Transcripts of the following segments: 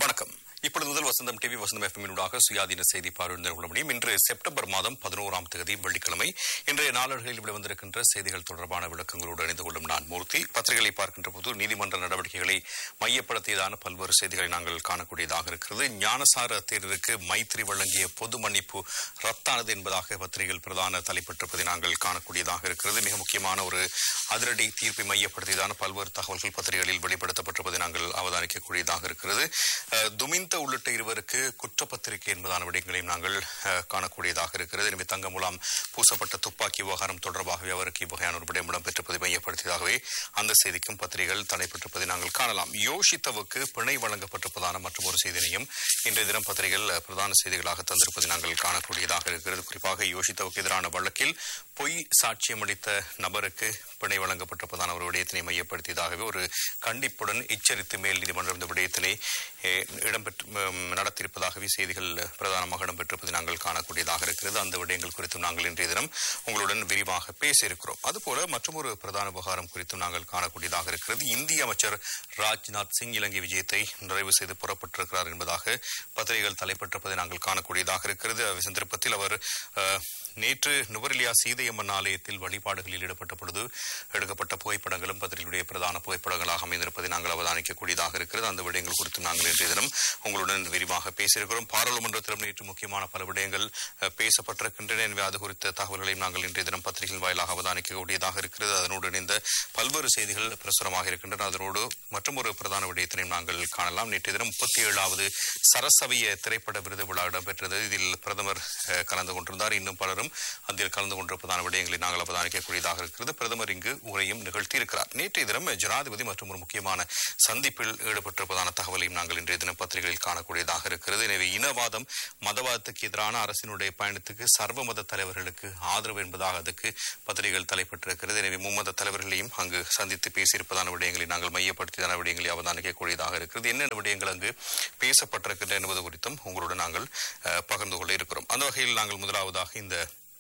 வணக்கம் இப்பொழுது முதல் வசந்தம் டிவி வசந்தம் எஃப்எம்மினூடாக சுயாதீன செய்தி பார்வையினர் கொள்ள முடியும் இன்று செப்டம்பர் மாதம் பதினோராம் தேதி வெள்ளிக்கிழமை இன்றைய நாளர்களில் வெளிவந்திருக்கின்ற செய்திகள் தொடர்பான விளக்கங்களோடு இணைந்து கொள்ளும் நான் மூர்த்தி பத்திரிகைகளை பார்க்கின்ற போது நீதிமன்ற நடவடிக்கைகளை மையப்படுத்தியதான பல்வேறு செய்திகளை நாங்கள் காணக்கூடியதாக இருக்கிறது ஞானசார தேரருக்கு மைத்திரி வழங்கிய பொது மன்னிப்பு ரத்தானது என்பதாக பத்திரிகைகள் பிரதான தலைப்பட்டிருப்பதை நாங்கள் காணக்கூடியதாக இருக்கிறது மிக முக்கியமான ஒரு அதிரடி தீர்ப்பை மையப்படுத்தியதான பல்வேறு தகவல்கள் பத்திரிகைகளில் வெளிப்படுத்தப்பட்டிருப்பதை நாங்கள் அவதானிக்கக்கூடியதாக இருக்கிறது அஹ், துமிந்த உள்ளிட்ட இருவருக்கு குற்றப்பத்திரிகை என்பதான விடயங்களையும் நாங்கள் அஹ், காணக்கூடியதாக இருக்கிறது எனவே தங்கமுலாம் பூசப்பட்ட துப்பாக்கி விவகாரம் தொடர்பாகவே அவருக்கு இவ்வகையான ஒரு விடயம் இடம்பெற்றிருப்பதை மையப்படுத்தியதாகவே அந்த செய்திக்கும் பத்திரிகைகள் தடைப்பட்டிருப்பதை நாங்கள் காணலாம் யோஷித்தவுக்கு பிணை வழங்கப்பட்டிருப்பதான மற்றும் ஒரு செய்தியையும் இன்றைய தினம் பத்திரிகைகள் அஹ், பிரதான செய்திகளாக தந்திருப்பதை நாங்கள் காணக்கூடியதாக இருக்கிறது குறிப்பாக யோஷித்தவுக்கு எதிரான வழக்கில் பொய் சாட்சியம் அளித்த நபருக்கு பிணை வழங்கப்பட்டிருப்பதான ஒரு விடயத்தினை மையப்படுத்தியதாகவே ஒரு கண்டிப்புடன் எச்சரித்து மேல் நீதிமன்றம் இந்த விடயத்தினை eh, இடம்பெற்று ம், நடத்தியிருப்பதாகவே செய்திகள் பிரதானமாக இடம்பெற்றிருப்பதை நாங்கள் காணக்கூடியதாக இருக்கிறது அந்த விடயங்கள் குறித்தும் நாங்கள் இன்றைய தினம் உங்களுடன் விரிவாக பேசியிருக்கிறோம் அதுபோல மற்றொரு பிரதான விவகாரம் குறித்தும் நாங்கள் காணக்கூடியதாக இருக்கிறது இந்திய அமைச்சர் ராஜ்நாத் சிங் இலங்கை விஜயத்தை நிறைவு செய்து புறப்பட்டிருக்கிறார் என்பதாக பத்திரிகைகள் தலைப்பட்டிருப்பதை நாங்கள் காணக்கூடியதாக இருக்கிறது அந்த சந்தர்ப்பத்தில் அவர் அஹ், நேற்று நுவரெலியா சீதையம்மன் ஆலயத்தில் வழிபாடுகளில் ஈடுபட்ட பொழுது எடுக்கப்பட்ட புகைப்படங்களும் பத்திரிகையுடைய பிரதான புகைப்படங்களாக அமைந்திருப்பதை நாங்கள் அவதானிக்கக்கூடியதாக இருக்கிறது அந்த விடயங்கள் குறித்து நாங்கள் இன்றைய தினம் உங்களுடன் விரிவாக பேசியிருக்கிறோம் பாராளுமன்றத்திலும் நேற்று முக்கியமான பல விடயங்கள் அஹ், பேசப்பட்டிருக்கின்றன எனவே அது குறித்த தகவல்களையும் நாங்கள் இன்றைய தினம் பத்திரிகைகள் வாயிலாக அவதானிக்கக்கூடியதாக இருக்கிறது அதனோடு இணைந்த பல்வேறு செய்திகள் பிரசுரமாக இருக்கின்றன அதனோடு மற்றொரு பிரதான விடயத்தினையும் நாங்கள் காணலாம் நேற்றைய தினம் முப்பத்தி ஏழாவது சரசவிய திரைப்பட விருது விழா இடம்பெற்றது இதில் பிரதமர் அஹ், கலந்து கொண்டிருந்தார் இன்னும் பலரும் அதில் கலந்து கொண்டிருப்பதான விடயங்களை நாங்கள் அவதானிக்கக்கூடியதாக இருக்கிறது பிரதமர் இங்கு உரையும் நிகழ்த்தியிருக்கிறார் நேற்றைய தினம் ஜனாதிபதி மற்றும் ஒரு முக்கியமான சந்திப்பில் ஈடுபட்டிருப்பதான தகவலையும் நாங்கள் இன்றைய தினம் பத்திரிகைகளில் காணக்கூடியதாக இருக்கிறது எனவே இனவாதம் மதவாதத்துக்கு எதிரான அரசினுடைய பயணத்துக்கு சர்வ மத தலைவர்களுக்கு ஆதரவு என்பதாக அதுக்கு பத்திரிகைகள் தலைப்பட்டிருக்கிறது எனவே மும்மத தலைவர்களையும் அங்கு சந்தித்து பேசியிருப்பதான விடயங்களை நாங்கள் மையப்படுத்தியதான விடயங்களை அவதானிக்கக்கூடியதாக இருக்கிறது என்னென்ன விடயங்கள் அங்கு பேசப்பட்டிருக்கின்றன என்பது குறித்தும் உங்களுடன் நாங்கள் அஹ், பகிர்ந்து கொள்ள இருக்கிறோம் அந்த வகையில் நாங்கள் முதலாவதாக இந்த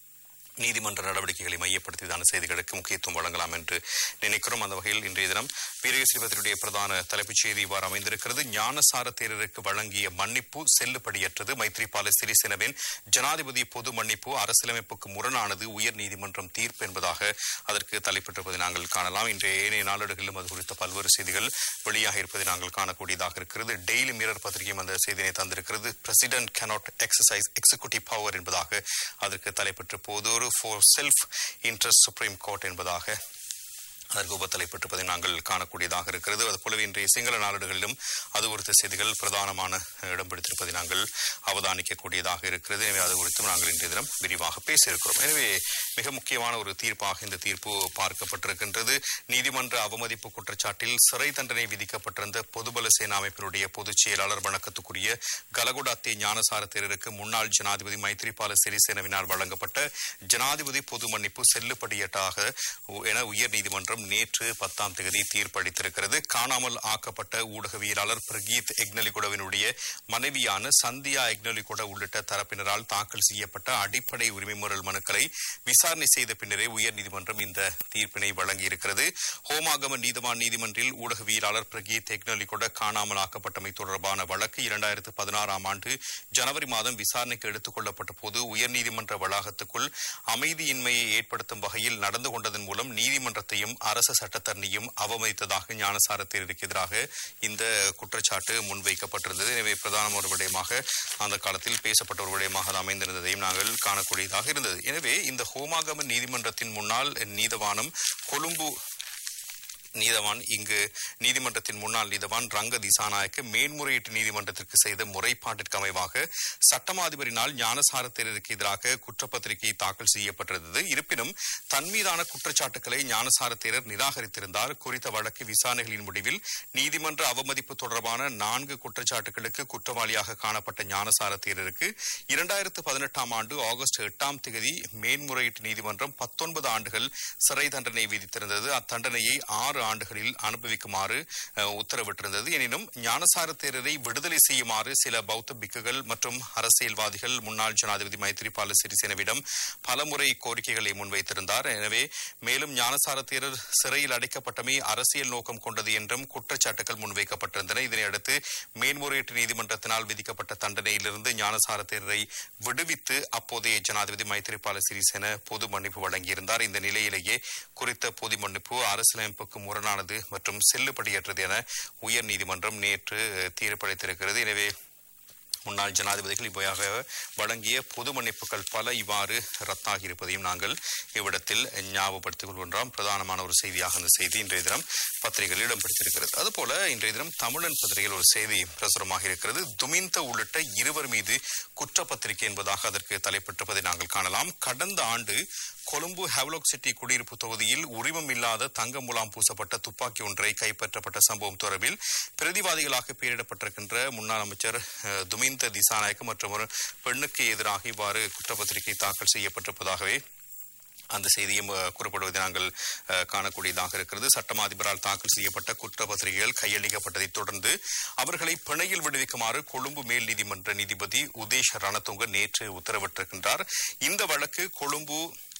நீதிமன்ற நடவடிக்கைகளை மையப்படுத்தியதான செய்திகளுக்கு முக்கியத்துவம் வழங்கலாம் என்று நினைக்கிறோம் அந்த வகையில் இன்றைய தினம் வீரகசிரிபத்தினுடைய பிரதான தலைப்புச் செய்தி இவ்வாறு அமைந்திருக்கிறது ஞானசார தேரருக்கு வழங்கிய மன்னிப்பு செல்லுபடியற்றது மைத்ரிபால சிறிசேனவின் ஜனாதிபதி பொது மன்னிப்பு அரசியலமைப்புக்கு முரணானது உயர் நீதிமன்றம் தீர்ப்பு என்பதாக அதற்கு தலைப்பட்டிருப்பதை நாங்கள் காணலாம் இன்றைய ஏனைய நாளேடுகளிலும் அது குறித்த பல்வேறு செய்திகள் வெளியாக இருப்பதை நாங்கள் காணக்கூடியதாக இருக்கிறது டெய்லி மிரர் பத்திரிகையும் அந்த செய்தியை தந்திருக்கிறது president cannot exercise executive power என்பதாக அதற்கு தலைப்பட்டு போதொரு for self interest Supreme Court என்பதாக அதற்கு உபத்தலைப்பட்டிருப்பதை நாங்கள் காணக்கூடியதாக இருக்கிறது அது போலவே இன்றைய சிங்கள நாடுகளிலும் அது குறித்த செய்திகள் பிரதானமான இடம் பிடித்திருப்பதை நாங்கள் அவதானிக்கக்கூடியதாக இருக்கிறது எனவே அது குறித்தும் நாங்கள் இன்றைய தினம் விரிவாக பேசியிருக்கிறோம் எனவே மிக முக்கியமான ஒரு தீர்ப்பாக இந்த தீர்ப்பு பார்க்கப்பட்டிருக்கின்றது நீதிமன்ற அவமதிப்பு குற்றச்சாட்டில் சிறை தண்டனை விதிக்கப்பட்டிருந்த பொதுபல சேனா அமைப்பினுடைய பொதுச் செயலாளர் வணக்கத்துக்குரிய கலகுடாத்தே ஞானசார தேரருக்கு முன்னாள் ஜனாதிபதி மைத்ரிபால சிறிசேனவினால் வழங்கப்பட்ட ஜனாதிபதி பொது மன்னிப்பு செல்லுபடியட்டாக உ- என உயர் நீதிமன்றம் நேற்று பத்தாம் தேதி தீர்ப்பளித்திருக்கிறது காணாமல் ஆக்கப்பட்ட ஊடகவியலாளர் பிரகீத் எக்னலிகுடவினுடைய மனைவியான சந்தியா எக்னலிகுட உள்ளிட்ட தரப்பினரால் தாக்கல் செய்யப்பட்ட அடிப்படை உரிமை மீறல் மனுக்களை விசாரணை செய்த பின்னரே உயர்நீதிமன்றம் இந்த தீர்ப்பினை வழங்கியிருக்கிறது ஹோமாகம நீதவான் நீதிமன்றில் ஊடகவியலாளர் பிரகீத் எக்னலிகுட காணாமல் ஆக்கப்பட்டமை தொடர்பான வழக்கு இரண்டாயிரத்து பதினாறாம் ஆண்டு ஜனவரி மாதம் விசாரணைக்கு எடுத்துக் கொள்ளப்பட்ட போது உயர்நீதிமன்ற வளாகத்துக்குள் அமைதியின்மையை ஏற்படுத்தும் வகையில் நடந்து கொண்டதன் மூலம் நீதிமன்றத்தையும் அரச சட்டத்தரணியும் அவமதித்ததாக ஞானசார தேரருக்கு எதிராக இந்த குற்றச்சாட்டு முன்வைக்கப்பட்டிருந்தது எனவே பிரதான ஒரு விடயமாக அந்த காலத்தில் பேசப்பட்ட ஒரு விடயமாக அது அமைந்திருந்ததையும் நாங்கள் காணக்கூடியதாக இருந்தது எனவே இந்த ஹோமாகம நீதிமன்றத்தின் முன்னாள் நீதவானம் கொழும்பு நீதவான் இங்கு நீதிமன்றத்தின் முன்னாள் நீதவான் ரங்க திசாநாயக்க மேன்முறையீட்டு நீதிமன்றத்திற்கு செய்த முறைப்பாட்டிற்கு அமைவாக சட்டமாதிபரினால் ஞானசார தேரருக்கு எதிராக குற்றப்பத்திரிகை தாக்கல் செய்யப்பட்டிருந்தது இருப்பினும் தன் மீதான குற்றச்சாட்டுக்களை ஞானசார தேரர் நிராகரித்திருந்தார் குறித்த வழக்கு விசாரணைகளின் முடிவில் நீதிமன்ற அவமதிப்பு தொடர்பான நான்கு குற்றச்சாட்டுகளுக்கு குற்றவாளியாக காணப்பட்ட ஞானசார தேரருக்கு இரண்டாயிரத்து பதினெட்டாம் ஆண்டு ஆகஸ்ட் எட்டாம் தேதி மேன்முறையீட்டு நீதிமன்றம் பத்தொன்பது ஆண்டுகள் சிறை தண்டனை விதித்திருந்தது அத்தண்டனையை ஆறு ஆறு ஆண்டுகளில் அனுபவிக்குமாறு அஹ், உத்தரவிட்டிருந்தது எனினும் ஞானசார தேரரை விடுதலை செய்யுமாறு சில பௌத்த பிக்குகள் மற்றும் அரசியல்வாதிகள் முன்னாள் ஜனாதிபதி மைத்திரிபால சிறிசேனவிடம் பலமுறை கோரிக்கைகளை முன்வைத்திருந்தார் எனவே மேலும் ஞானசார தேரர் சிறையில் அடைக்கப்பட்டமை அரசியல் நோக்கம் கொண்டது என்றும் குற்றச்சாட்டுகள் முன்வைக்கப்பட்டிருந்தன இதனையடுத்து மேன்முறையீட்டு நீதிமன்றத்தினால் விதிக்கப்பட்ட தண்டனையிலிருந்து ஞானசார தேரரை விடுவித்து அப்போதைய ஜனாதிபதி மைத்திரிபால சிறிசேன பொது மன்னிப்பு வழங்கியிருந்தார் இந்த நிலையிலேயே குறித்த பொது மன்னிப்பு அரசியலமைப்புக்கு முரணானது மற்றும் செல்லுபடியற்றது என உயர் நீதிமன்றம் நேற்று தீர்ப்பளித்திருக்கிறது எனவே முன்னாள் ஜனாதிபதிகள் இவ்வையாக வழங்கிய பொது மன்னிப்புகள் பல இவ்வாறு ரத்தாகி இருப்பதையும் நாங்கள் இவ்விடத்தில் ஞாபகப்படுத்திக் கொள்கின்றோம் பிரதானமான ஒரு செய்தியாக இந்த செய்தி இன்றைய தினம் பத்திரிகையில் இடம் பிடித்திருக்கிறது அதுபோல இன்றைய தினம் தமிழன் பத்திரிகையில் ஒரு செய்தி பிரசுரமாக இருக்கிறது துமிந்த உள்ளிட்ட இருவர் மீது குற்றப்பத்திரிகை என்பதாக அதற்கு தலைப்பட்டிருப்பதை நாங்கள் காணலாம் கடந்த ஆண்டு கொழும்பு ஹெவ்லாக் சிட்டி குடியிருப்பு தொகுதியில் உரிமம் இல்லாத தங்க முலாம் பூசப்பட்ட துப்பாக்கி ஒன்றை கைப்பற்றப்பட்ட சம்பவம் தொடர்பில் பிரதிவாதிகளாக பெயரிடப்பட்டிருக்கின்ற முன்னாள் அமைச்சர் அஹ், துமிந்த திசாநாயக்க மற்றும் ஒரு பெண்ணுக்கு எதிராக இவ்வாறு குற்றப்பத்திரிகை தாக்கல் செய்யப்பட்டிருப்பதாகவே அந்த செய்தியும் அஹ், கூறப்படுவதை நாங்கள் அஹ், காணக்கூடியதாக இருக்கிறது சட்டமா அதிபரால் தாக்கல் செய்யப்பட்ட குற்றப்பத்திரிகைகள் கையளிக்கப்பட்டதைத் தொடர்ந்து அவர்களை பிணையில் விடுவிக்குமாறு கொழும்பு மேல் நீதிமன்ற நீதிபதி உதேஷ் ரணதுங்க நேற்று உத்தரவிட்டிருக்கின்றார் இந்த வழக்கு கொழும்பு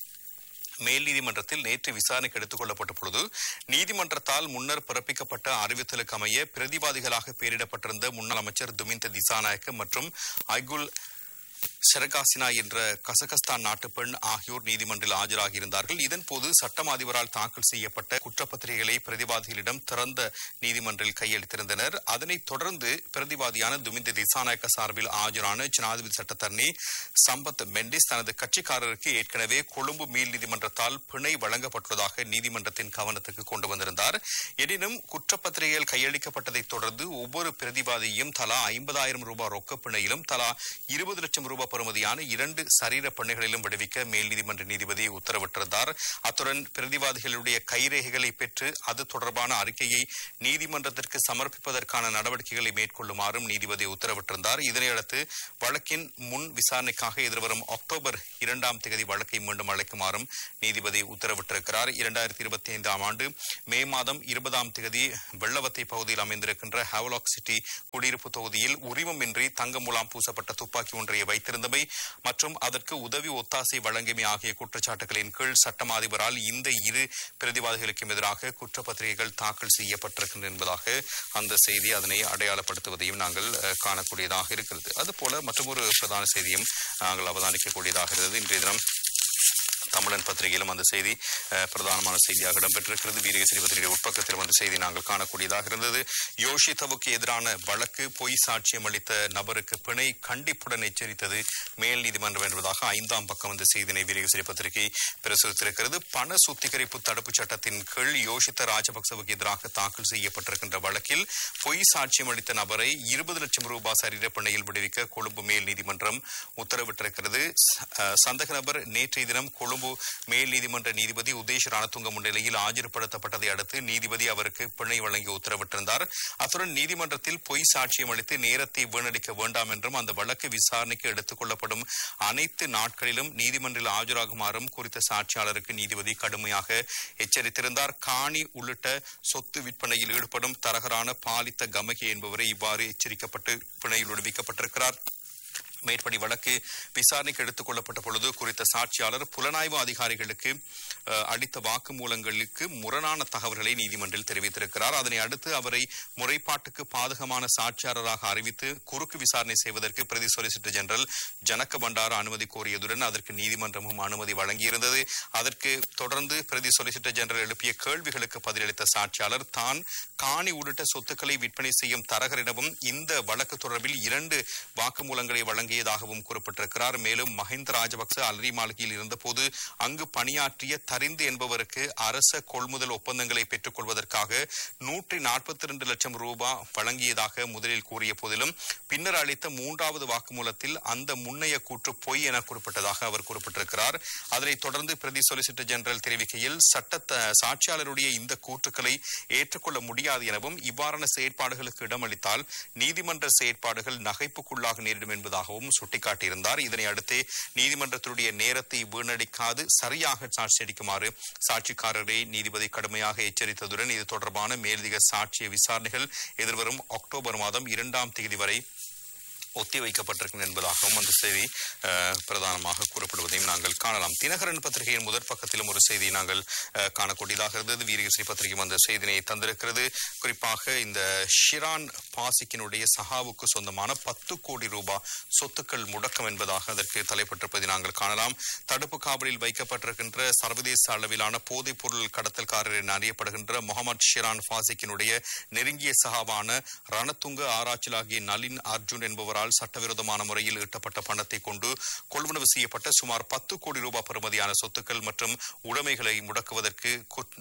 மேல் நீதிமன்றத்தில் நேற்று விசாரணைக்கு எடுத்துக் கொள்ளப்பட்ட பொழுது நீதிமன்றத்தால் முன்னர் பிறப்பிக்கப்பட்ட அறிவித்தலுக்கு அமைய பிரதிவாதிகளாக பெயரிடப்பட்டிருந்த முன்னாள் அமைச்சர் துமிந்த திசாநாயக்க மற்றும் ஐகுல் ஷெரகாசினா என்ற கசகஸ்தான் நாட்டு பெண் ஆகியோர் நீதிமன்றில் ஆஜராகியிருந்தார்கள் இதன்போது சட்டம் அதிபரால் தாக்கல் செய்யப்பட்ட குற்றப்பத்திரிகைகளை பிரதிவாதிகளிடம் திறந்த நீதிமன்றில் கையளித்திருந்தனர் அதனைத் தொடர்ந்து பிரதிவாதியான துமிந்த திசாநாயக்க சார்பில் ஆஜரான ஜனாதிபதி சட்டத்தரணி சம்பத் மெண்டிஸ் தனது கட்சிக்காரருக்கு ஏற்கனவே கொழும்பு மேல் நீதிமன்றத்தால் பிணை வழங்கப்பட்டுள்ளதாக நீதிமன்றத்தின் கவனத்துக்கு கொண்டு வந்திருந்தார் எனினும் குற்றப்பத்திரிகைகள் கையளிக்கப்பட்டதைத் தொடர்ந்து ஒவ்வொரு பிரதிவாதியும் தலா ஐம்பதாயிரம் ரூபாய் ரொக்கப் பிணையிலும் தலா இருபது லட்சம் ரூபாய் பெறுமதியான இரண்டு சரீர பிணைகளிலும் விடுவிக்க மேல் நீதிமன்ற நீதிபதி உத்தரவிட்டிருந்தார் அத்துடன் பிரதிவாதிகளுடைய கைரேகைகளை பெற்று அது தொடர்பான அறிக்கையை நீதிமன்றத்திற்கு சமர்ப்பிப்பதற்கான நடவடிக்கைகளை மேற்கொள்ளுமாறும் நீதிபதி உத்தரவிட்டிருந்தார் இதனையடுத்து வழக்கின் முன் விசாரணைக்காக எதிர்வரும் அக்டோபர் இரண்டாம் தேதி வழக்கை மீண்டும் அழைக்குமாறும் நீதிபதி உத்தரவிட்டிருக்கிறார் இரண்டாயிரத்தி இருபத்தி ஐந்தாம் ஆண்டு மே மாதம் இருபதாம் தேதி வெள்ளவத்தை பகுதியில் அமைந்திருக்கின்ற ஹேவலாக் சிட்டி குடியிருப்பு தொகுதியில் உரிமமின்றி தங்க முலாம் பூசப்பட்ட துப்பாக்கி ஒன்றை வைத்திருந்தமை மற்றும் அதற்கு உதவி ஒத்தாசை வழங்கியமை ஆகிய குற்றச்சாட்டுகளின் கீழ் சட்டம் அதிபரால் இந்த இரு பிரதிவாதிகளுக்கும் எதிராக குற்றப்பத்திரிகைகள் தாக்கல் செய்யப்பட்டிருக்கின்றன என்பதாக அந்த செய்தி அதனை அடையாளப்படுத்துவதையும் நாங்கள் அஹ், காணக்கூடியதாக இருக்கிறது அதுபோல மற்றொரு பிரதான செய்தியும் நாங்கள் அவதானிக்கக்கூடியதாக இருக்கிறது இன்றைய தினம் தமிழன் பத்திரிகையிலும் அந்த செய்தி அஹ், பிரதானமான செய்தியாக இடம்பெற்றிருக்கிறது வீரகேசரி பத்திரிகை உட்பக்கத்திலும் அந்த செய்தி நாங்கள் காணக்கூடியதாக இருந்தது யோஷிதவுக்கு எதிரான வழக்கு பொய் சாட்சியம் அளித்த நபருக்கு பிணை கண்டிப்புடன் எச்சரித்தது மேல் நீதிமன்றம் என்பதாக ஐந்தாம் பக்கம் அந்த செய்தினை வீரகேசரி பத்திரிகை பிரசுரித்திருக்கிறது பண சுத்திகரிப்பு தடுப்புச் சட்டத்தின் கீழ் யோஷித்த ராஜபக்சவுக்கு எதிராக தாக்கல் செய்யப்பட்டிருக்கின்ற வழக்கில் பொய் சாட்சியம் அளித்த நபரை இருபது லட்சம் ரூபாய் சரீர பிணையில் விடுவிக்க கொழும்பு மேல் நீதிமன்றம் உத்தரவிட்டிருக்கிறது ச- அஹ், சந்தக நபர் நேற்றைய தினம் கொழும்பு மேல் நீதிமன்ற நீதிபதி உதேஷ் ரணதுங்க முன்னிலையில் ஆஜர்படுத்தப்பட்டதை அடுத்து நீதிபதி அவருக்கு பிணை வழங்கி உத்தரவிட்டிருந்தார் அத்துடன் நீதிமன்றத்தில் பொய் சாட்சியம் அளித்து நேரத்தை வீணடிக்க வேண்டாம் என்றும் அந்த வழக்கு விசாரணைக்கு எடுத்துக் கொள்ளப்படும் அனைத்து நாட்களிலும் நீதிமன்றில் ஆஜராகுமாறும் குறித்த சாட்சியாளருக்கு நீதிபதி கடுமையாக எச்சரித்திருந்தார் காணி உள்ளிட்ட சொத்து விற்பனையில் ஈடுபடும் தரகரான பாலித்த கமகி என்பவரை இவ்வாறு எச்சரிக்கப்பட்டு பிணையில் விடுவிக்கப்பட்டிருக்கிறார் மேற்படி வழக்கு விசாரணைக்கு எடுத்துக் கொள்ளப்பட்ட பொழுது குறித்த சாட்சியாளர் புலனாய்வு அதிகாரிகளுக்கு அஹ், அளித்த வாக்குமூலங்களுக்கு முரணான தகவல்களை நீதிமன்றில் தெரிவித்திருக்கிறார் அதனை அடுத்து அவரை முறைப்பாட்டுக்கு பாதகமான சாட்சியாளராக அறிவித்து குறுக்கு விசாரணை செய்வதற்கு பிரதி சொலிசிட்டர் ஜெனரல் ஜனக பண்டார அனுமதி கோரியதுடன் அதற்கு நீதிமன்றமும் அனுமதி வழங்கியிருந்தது அதற்கு தொடர்ந்து பிரதி சொலிசிட்டர் ஜெனரல் எழுப்பிய கேள்விகளுக்கு பதிலளித்த சாட்சியாளர் தான் காணி உள்ளிட்ட சொத்துக்களை விற்பனை செய்யும் தரகரிடமும் இந்த வழக்கு தொடர்பில் இரண்டு வாக்குமூலங்களை வழங்கியதாகவும் குறிப்பிட்டிருக்கிறார் மேலும் மஹிந்த ராஜபக்ச அலரி மாளிகையில் இருந்தபோது அங்கு பணியாற்றிய தரிந்து என்பவருக்கு அரச கொள்முதல் ஒப்பந்தங்களை பெற்றுக் கொள்வதற்காக நூற்றி நாற்பத்தி இரண்டு லட்சம் ரூபாய் வழங்கியதாக முதலில் கூறிய போதிலும் பின்னர் அளித்த மூன்றாவது வாக்குமூலத்தில் அந்த முன்னைய கூற்று பொய் என குறிப்பிட்டதாக அவர் குறிப்பிட்டிருக்கிறார் அதனைத் தொடர்ந்து பிரதி சொலிசிட்டர் ஜெனரல் தெரிவிக்கையில் சட்ட சாட்சியாளருடைய இந்த கூற்றுக்களை ஏற்றுக்கொள்ள முடியாது எனவும் இவ்வாறான செயற்பாடுகளுக்கு இடமளித்தால் நீதிமன்ற செயற்பாடுகள் நகைப்புக்குள்ளாக நேரிடும் என்பதாகவும் இருப்பதாகவும் சுட்டிக்காட்டியிருந்தார் இதனை அடுத்து நீதிமன்றத்தினுடைய நேரத்தை வீணடிக்காது சரியாக சாட்சி அளிக்குமாறு சாட்சிக்காரரை நீதிபதி கடுமையாக எச்சரித்ததுடன் இது தொடர்பான மேலதிக சாட்சிய விசாரணைகள் எதிர்வரும் அக்டோபர் மாதம் இரண்டாம் தேதி வரை ஒத்திவைக்கப்பட்டிருக்கும் என்பதாகவும் அந்த செய்தி அஹ், பிரதானமாக கூறப்படுவதையும் நாங்கள் காணலாம் தினகரன் பத்திரிகையின் முதற் பக்கத்திலும் ஒரு செய்தி நாங்கள் அஹ், காணக்கூடியதாக இருந்தது வீரகேசரி பத்திரிகையும் அந்த செய்தியை தந்திருக்கிறது குறிப்பாக இந்த ஷிரான் பாசிக்கினுடைய சஹாவுக்கு சொந்தமான பத்து கோடி ரூபாய் சொத்துக்கள் முடக்கம் என்பதாக அதற்கு தலைப்பட்டிருப்பதை நாங்கள் காணலாம் தடுப்பு காவலில் வைக்கப்பட்டிருக்கின்ற சர்வதேச அளவிலான போதைப் பொருள் கடத்தல்காரர் என அறியப்படுகின்ற முகமது ஷிரான் பாசிக்கினுடைய நெருங்கிய சகாவான ரணத்துங்க ஆராய்ச்சியாகிய நளின் அர்ஜுன் என்பவரால் சட்டவிரோதமான முறையில் ஈட்டப்பட்ட பணத்தை கொண்டு கொள்வனவு செய்யப்பட்ட சுமார் பத்து கோடி ரூபாய் பெறுமதியான சொத்துக்கள் மற்றும் உடைமைகளை முடக்குவதற்கு குட்-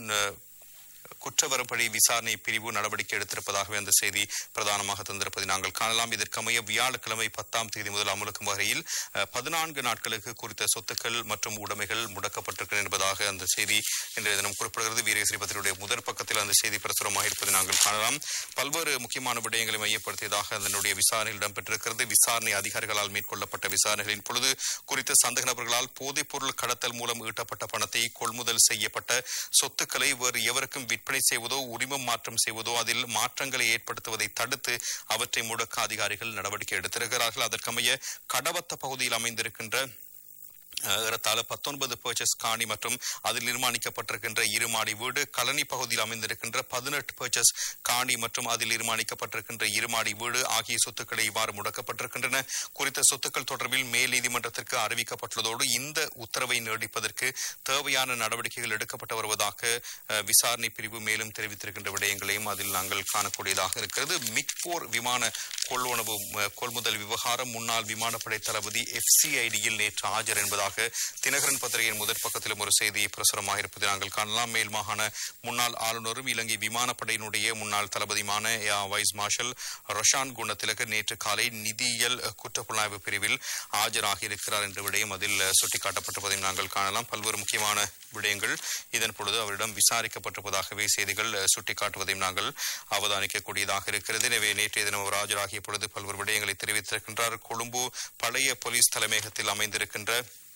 குற்றவரப்படி விசாரணை பிரிவு நடவடிக்கை எடுத்திருப்பதாகவே அந்த செய்தி பிரதானமாக தந்திருப்பதை நாங்கள் காணலாம் இதற்கமைய வியாழக்கிழமை பத்தாம் தேதி முதல் அமலுக்கும் வகையில் அஹ், பதினான்கு நாட்களுக்கு குறித்த சொத்துக்கள் மற்றும் உடைமைகள் முடக்கப்பட்டிருக்கிறது என்பதாக அந்த செய்தி இன்றைய தினம் குறிப்பிடுகிறது வீரேஸ்வரி பத்திரிகையுடைய முதற் பக்கத்தில் அந்த செய்தி பிரசுரமாக இருப்பதை நாங்கள் காணலாம் பல்வேறு முக்கியமான விடயங்களை மையப்படுத்தியதாக அதனுடைய விசாரணையில் இடம்பெற்றிருக்கிறது விசாரணை அதிகாரிகளால் மேற்கொள்ளப்பட்ட விசாரணைகளின் பொழுது குறித்த சந்தேக நபர்களால் போதைப் பொருள் கடத்தல் மூலம் ஈட்டப்பட்ட பணத்தை கொள்முதல் செய்யப்பட்ட சொத்துக்களை வேறு எவருக்கும் விற்பனை செய்வதோ உரிமம் மாற்றம் செய்வதோ அதில் மாற்றங்களை ஏற்படுத்துவதை தடுத்து அவற்றை முடக்க அதிகாரிகள் நடவடிக்கை எடுத்திருக்கிறார்கள் அதற்கமைய கடவத்த பகுதியில் அமைந்திருக்கின்ற அஹ், ஏறத்தாழ பத்தொன்பது பர்ச்சஸ் காணி மற்றும் அதில் நிர்மாணிக்கப்பட்டிருக்கின்ற இருமாடி வீடு கலனி பகுதியில் அமைந்திருக்கின்ற பதினெட்டு பர்ச்சஸ் காணி மற்றும் அதில் நிர்மாணிக்கப்பட்டிருக்கின்ற இருமாடி வீடு ஆகிய சொத்துக்களை இவ்வாறு முடக்கப்பட்டிருக்கின்றன குறித்த சொத்துக்கள் தொடர்பில் மேல் நீதிமன்றத்திற்கு அறிவிக்கப்பட்டுள்ளதோடு இந்த உத்தரவை நீடிப்பதற்கு தேவையான நடவடிக்கைகள் எடுக்கப்பட்டு வருவதாக அஹ், விசாரணை பிரிவு மேலும் தெரிவித்திருக்கின்ற விடயங்களையும் அதில் நாங்கள் காணக்கூடியதாக இருக்கிறது மிக்போர் விமான கொள்வனவு அஹ், கொள்முதல் விவகாரம் முன்னாள் விமானப்படை தளபதி எஃப்சிஐடியில் நேற்று ஆஜர் என்பதாக தினகரன் பத்திரிகையின் முதற் பக்கத்திலும் ஒரு செய்தி பிரசுரமாக இருப்பதை நாங்கள் காணலாம் மேல் மாகாண முன்னாள் ஆளுநரும் இலங்கை விமானப்படையினுடைய முன்னாள் தளபதியுமான air vice marshal Roshan Gunathilaka நேற்று காலை நிதியியல் குற்றப்புலனாய்வு பிரிவில் ஆஜராகி இருக்கிறார் என்ற விடயம் அதில் சுட்டிக்காட்டப்பட்டிருப்பதையும் நாங்கள் காணலாம் பல்வேறு முக்கியமான விடயங்கள் இதன் பொழுது அவரிடம் விசாரிக்கப்பட்டிருப்பதாகவே செய்திகள் அஹ், சுட்டிக்காட்டுவதையும் நாங்கள் அவதானிக்கக்கூடியதாக இருக்கிறது எனவே நேற்றைய தினம் அவர் ஆஜராகிய பொழுது பல்வேறு விடயங்களை தெரிவித்திருக்கின்றார் கொழும்பு பழைய போலீஸ் தலைமையகத்தில் அமைந்திருக்கின்ற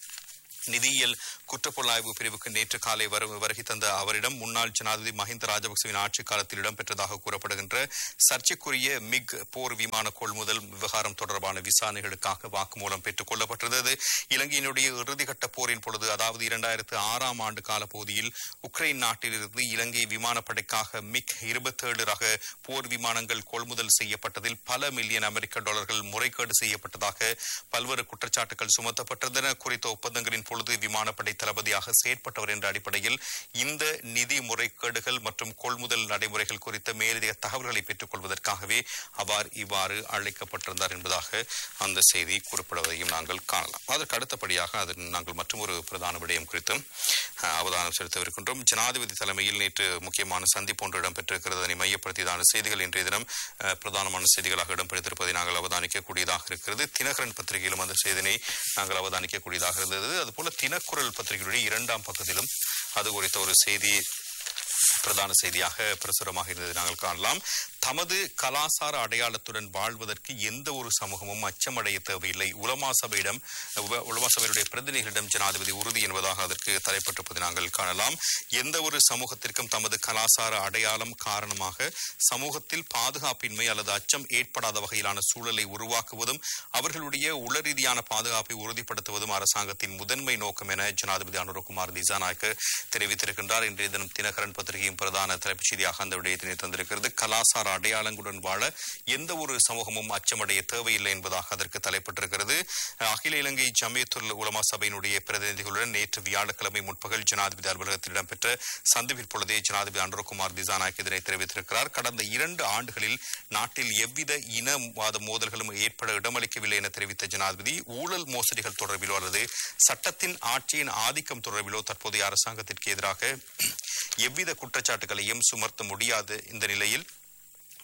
நிதியியல் குற்றப்புலனாய்வு பிரிவுக்கு நேற்று காலை வரு- வருகை தந்த அவரிடம் முன்னாள் ஜனாதிபதி மஹிந்த ராஜபக்சவின் ஆட்சி காலத்தில் இடம்பெற்றதாக கூறப்படுகின்ற சர்ச்சைக்குரிய மிக் போர் விமான கொள்முதல் விவகாரம் தொடர்பான விசாரணைகளுக்காக வாக்குமூலம் பெற்றுக் கொள்ளப்பட்டிருந்தது இலங்கையினுடைய இறுதிக்கட்ட போரின் பொழுது அதாவது இரண்டாயிரத்து ஆறாம் ஆண்டு கால பகுதியில் உக்ரைன் நாட்டிலிருந்து இலங்கை விமானப்படைக்காக மிக் இருபத்தேழு ரக போர் விமானங்கள் கொள்முதல் செய்யப்பட்டதில் பல மில்லியன் அமெரிக்க டாலர்கள் முறைகேடு செய்யப்பட்டதாக பல்வேறு குற்றச்சாட்டுகள் சுமத்தப்பட்டிருந்தன குறித்த ஒப்பந்தங்களின் பொழுது விமானப்படை தளபதியாக செயற்பட்டவர் என்ற அடிப்படையில் இந்த நிதி முறைகேடுகள் மற்றும் கொள்முதல் நடைமுறைகள் குறித்த மேலதிக தகவல்களை பெற்றுக் கொள்வதற்காகவே அவர் இவ்வாறு அழைக்கப்பட்டிருந்தார் என்பதாக அந்த செய்தி குறிப்பிடுவதையும் நாங்கள் காணலாம் அதற்கு அடுத்தபடியாக அது நாங்கள் மற்றொரு பிரதான விடயம் குறித்தும் அஹ், அவதானம் செலுத்தவிருக்கின்றோம் ஜனாதிபதி தலைமையில் நேற்று முக்கியமான சந்திப்பு ஒன்று இடம்பெற்றிருக்கிறது அதனை மையப்படுத்தியதான செய்திகள் இன்றைய தினம் அஹ், பிரதானமான செய்திகளாக இடம்பெற்றிருப்பதை நாங்கள் அவதானிக்கக்கூடியதாக இருக்கிறது தினகரன் பத்திரிகையிலும் அந்த செய்தினை நாங்கள் அவதானிக்கக்கூடியதாக இருந்தது அதுபோல தினக்குரல் பத்திரிகையுடைய இரண்டாம் பக்கத்திலும் அது குறித்த ஒரு செய்தி பிரதான செய்தியாக பிரசுரமாக இருந்ததை நாங்கள் காணலாம் தமது கலாசார அடையாளத்துடன் வாழ்வதற்கு எந்த ஒரு சமூகமும் அச்சமடைய தேவையில்லை உலமா சபையிடம் உப- உலமா சபையுடைய பிரதிநிதிகளிடம் ஜனாதிபதி உறுதி என்பதாக அதற்கு தலைப்பட்டிருப்பதை நாங்கள் காணலாம் எந்த ஒரு சமூகத்திற்கும் தமது கலாசார அடையாளம் காரணமாக சமூகத்தில் பாதுகாப்பின்மை அல்லது அச்சம் ஏற்படாத வகையிலான சூழலை உருவாக்குவதும் அவர்களுடைய உளரீதியான பாதுகாப்பை உறுதிப்படுத்துவதும் அரசாங்கத்தின் முதன்மை நோக்கம் என ஜனாதிபதி அனுரகுமார் திசாநாயக்க தெரிவித்திருக்கின்றார் இன்றைய தினம் தினகரன் பத்திரிகையின் பிரதான தலைப்புச் செய்தியாக அந்த விடயத்தினை தந்திருக்கிறது கலாசார அடையாளங்களுடன் வாழ எந்த ஒரு சமூகமும் அச்சமடைய தேவையில்லை என்பதாக அதற்கு தலைப்பட்டிருக்கிறது அகில இலங்கை ஜமியத்துல் உலமா சபையினுடைய பிரதிநிதிகளுடன் நேற்று வியாழக்கிழமை முற்பகல் ஜனாதிபதி அலுவலகத்தில் இடம்பெற்ற சந்திப்பின் பொழுதே ஜனாதிபதி அனுரகுமார் திசாநாயக் இதனை தெரிவித்திருக்கிறார் கடந்த இரண்டு ஆண்டுகளில் நாட்டில் எவ்வித இனவாத மோதல்களும் ஏற்பட இடமளிக்கவில்லை என தெரிவித்த ஜனாதிபதி ஊழல் மோசடிகள் தொடர்பிலோ அல்லது சட்டத்தின் ஆட்சியின் ஆதிக்கம் தொடர்பிலோ தற்போதைய அரசாங்கத்திற்கு எதிராக எவ்வித குற்றச்சாட்டுகளையும் சுமர்த்த முடியாது இந்த நிலையில்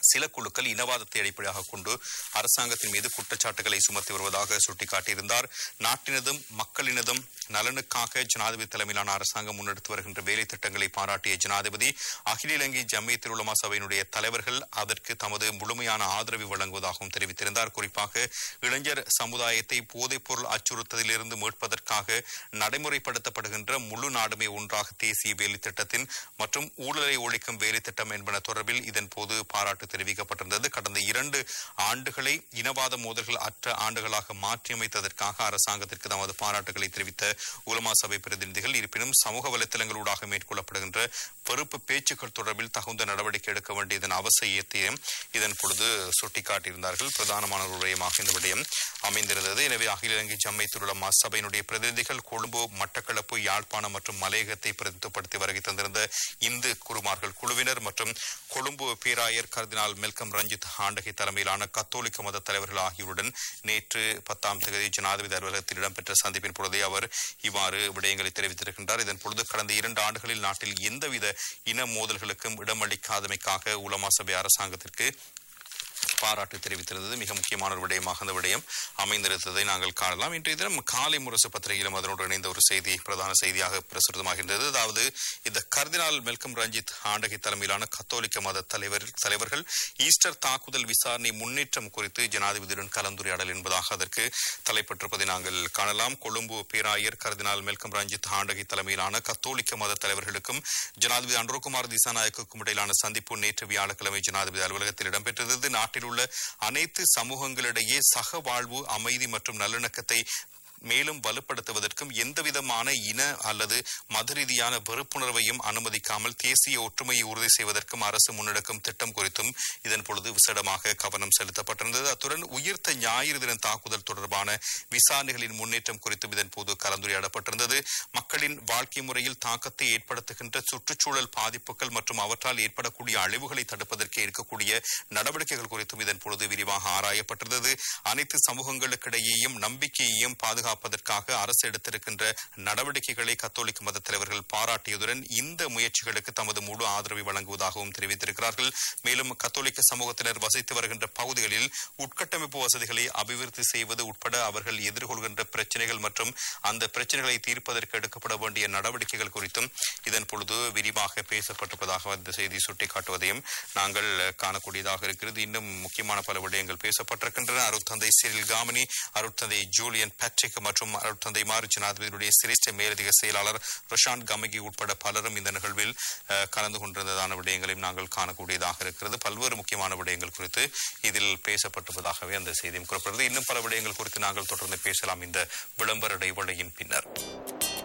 சில குழுக்கள் இனவாதத்தை அடிப்படையாக கொண்டு அரசாங்கத்தின் மீது குற்றச்சாட்டுகளை சுமத்தி வருவதாக சுட்டிக்காட்டியிருந்தார் நாட்டினதும் மக்களினதும் நலனுக்காக ஜனாதிபதி தலைமையிலான அரசாங்கம் முன்னெடுத்து வருகின்ற வேலை திட்டங்களை பாராட்டிய ஜனாதிபதி அகில இலங்கை ஜம்மியத்தில் உலமா சபையினுடைய தலைவர்கள் அதற்கு தமது முழுமையான ஆதரவை வழங்குவதாகவும் தெரிவித்திருந்தார் குறிப்பாக இளைஞர் சமுதாயத்தை போதைப் பொருள் அச்சுறுத்தலிலிருந்து மீட்பதற்காக நடைமுறைப்படுத்தப்படுகின்ற முழு நாடுமே ஒன்றாக தேசிய வேலை திட்டத்தின் மற்றும் ஊழலை ஒழிக்கும் வேலை திட்டம் என்பன தொடர்பில் இதன் போது பாராட்டு தெரிவிக்கப்பட்டிருந்தது கடந்த இரண்டு ஆண்டுகளை இனவாத மோதல்கள் அற்ற ஆண்டுகளாக மாற்றியமைத்ததற்காக அரசாங்கத்திற்கு தமது பாராட்டுகளை தெரிவித்த உலமா சபை பிரதிநிதிகள் இருப்பினும் சமூக வலைத்தளங்களூடாக மேற்கொள்ளப்படுகின்ற வெறுப்பு பேச்சுக்கள் தொடர்பில் தகுந்த நடவடிக்கை எடுக்க வேண்டியதன் அவசியத்தையும் இதன் பொழுது சுட்டிக்காட்டியிருந்தார்கள் பிரதானமான ஒரு விடயமாக இந்த விடயம் அமைந்திருந்தது எனவே அகில இலங்கை ஜம்மைத்துள்ள சபையினுடைய பிரதிநிதிகள் கொழும்பு மட்டக்களப்பு யாழ்ப்பாணம் மற்றும் மலையகத்தை பிரதித்துவப்படுத்தி வருகை தந்திருந்த இந்து குருமார்கள் குழுவினர் மற்றும் கொழும்பு பேராயர் கர்தினால் மெல்கம் ரஞ்சித் ஆண்டகை தலைமையிலான கத்தோலிக்க மத தலைவர்கள் ஆகியோருடன் நேற்று பத்தாம் தேதி ஜனாதிபதி அலுவலகத்தில் இடம்பெற்ற சந்திப்பின் பொழுதே அவர் இவ்வாறு விடயங்களை தெரிவித்திருக்கின்றார் இதன் பொழுது கடந்த இரண்டு ஆண்டுகளில் நாட்டில் எந்தவித இன மோதல்களுக்கும் இடமளிக்காதமைக்காக உலமா சபை அரசாங்கத்திற்கு பாராட்டு தெரிவித்திருந்தது மிக முக்கியமான ஒரு விடயமாக அந்த விடயம் அமைந்திருந்ததை நாங்கள் காணலாம் இன்றைய தினம் காலை முரசு பத்திரிகையிலும் அதனோடு இணைந்த ஒரு செய்தி பிரதான செய்தியாக பிரசுரமாகின்றது அதாவது இந்த கர்தினால் மெல்கம் ரஞ்சித் ஆண்டகை தலைமையிலான கத்தோலிக்க மத தலைவர் தலைவர்கள் ஈஸ்டர் தாக்குதல் விசாரணை முன்னேற்றம் குறித்து ஜனாதிபதியுடன் கலந்துரையாடல் என்பதாக அதற்கு தலைப்பட்டிருப்பதை நாங்கள் காணலாம் கொழும்பு பேராயர் கர்தினால் மெல்கம் ரஞ்சித் ஆண்டகை தலைமையிலான கத்தோலிக்க மத தலைவர்களுக்கும் ஜனாதிபதி அன்ரோகுமார் திசாநாயக்குக்கும் இடையிலான சந்திப்பு நேற்று வியாழக்கிழமை ஜனாதிபதி அலுவலகத்தில் இடம்பெற்றிருந்தது நாட்டில் உள்ள அனைத்து சமூகங்களிடையே சக வாழ்வு அமைதி மற்றும் நல்லிணக்கத்தை மேலும் வலுப்படுத்துவதற்கும் எந்தவிதமான இன அல்லது மத ரீதியான வெறுப்புணர்வையும் அனுமதிக்காமல் தேசிய ஒற்றுமையை உறுதி செய்வதற்கும் அரசு முன்னெடுக்கும் திட்டம் குறித்தும் இதன் பொழுது விசேடமாக கவனம் செலுத்தப்பட்டிருந்தது அத்துடன் உயிர்த்த ஞாயிறு தின தாக்குதல் தொடர்பான விசாரணைகளின் முன்னேற்றம் குறித்தும் இதன் போது கலந்துரையாடப்பட்டிருந்தது மக்களின் வாழ்க்கை முறையில் தாக்கத்தை ஏற்படுத்துகின்ற சுற்றுச்சூழல் பாதிப்புகள் மற்றும் அவற்றால் ஏற்படக்கூடிய அழிவுகளை தடுப்பதற்கு இருக்கக்கூடிய நடவடிக்கைகள் குறித்தும் இதன் பொழுது விரிவாக ஆராயப்பட்டிருந்தது அனைத்து சமூகங்களுக்கிடையேயும் நம்பிக்கையையும் பாதுகாப்பதற்காக அரசு எடுத்திருக்கின்ற நடவடிக்கைகளை கத்தோலிக்க மத தலைவர்கள் பாராட்டியதுடன் இந்த முயற்சிகளுக்கு தமது முழு ஆதரவை வழங்குவதாகவும் தெரிவித்திருக்கிறார்கள் மேலும் கத்தோலிக்க சமூகத்தினர் வசித்து வருகின்ற பகுதிகளில் உட்கட்டமைப்பு வசதிகளை அபிவிருத்தி செய்வது உட்பட அவர்கள் எதிர்கொள்கின்ற பிரச்சனைகள் மற்றும் அந்த பிரச்சனைகளை தீர்ப்பதற்கு எடுக்கப்பட வேண்டிய நடவடிக்கைகள் குறித்தும் இதன் பொழுது விரிவாக பேசப்பட்டிருப்பதாக இந்த செய்தி சுட்டிக்காட்டுவதையும் நாங்கள் காணக்கூடியதாக இருக்கிறது இன்னும் முக்கியமான பல விடயங்கள் பேசப்பட்டிருக்கின்றன அருட்தந்தை சிறில் காமினி அருட்தந்தை ஜூலியன் பேட்ரிக் மற்றும் அருட்தந்தை மாறு ஜனாதிபதியுடைய சிரேஷ்ட மேலதிக செயலாளர் பிரசாந்த் கமகி உட்பட பலரும் இந்த நிகழ்வில் அஹ், கலந்து கொண்டிருந்ததான விடயங்களையும் நாங்கள் காணக்கூடியதாக இருக்கிறது பல்வேறு முக்கியமான விடயங்கள் குறித்து இதில் பேசப்பட்டிருப்பதாகவே அந்த செய்தியும் குறிப்பிடுகிறது இன்னும் பல விடயங்கள் குறித்து நாங்கள் தொடர்ந்து பேசலாம் இந்த விளம்பர இடைவெளியின் பின்னர்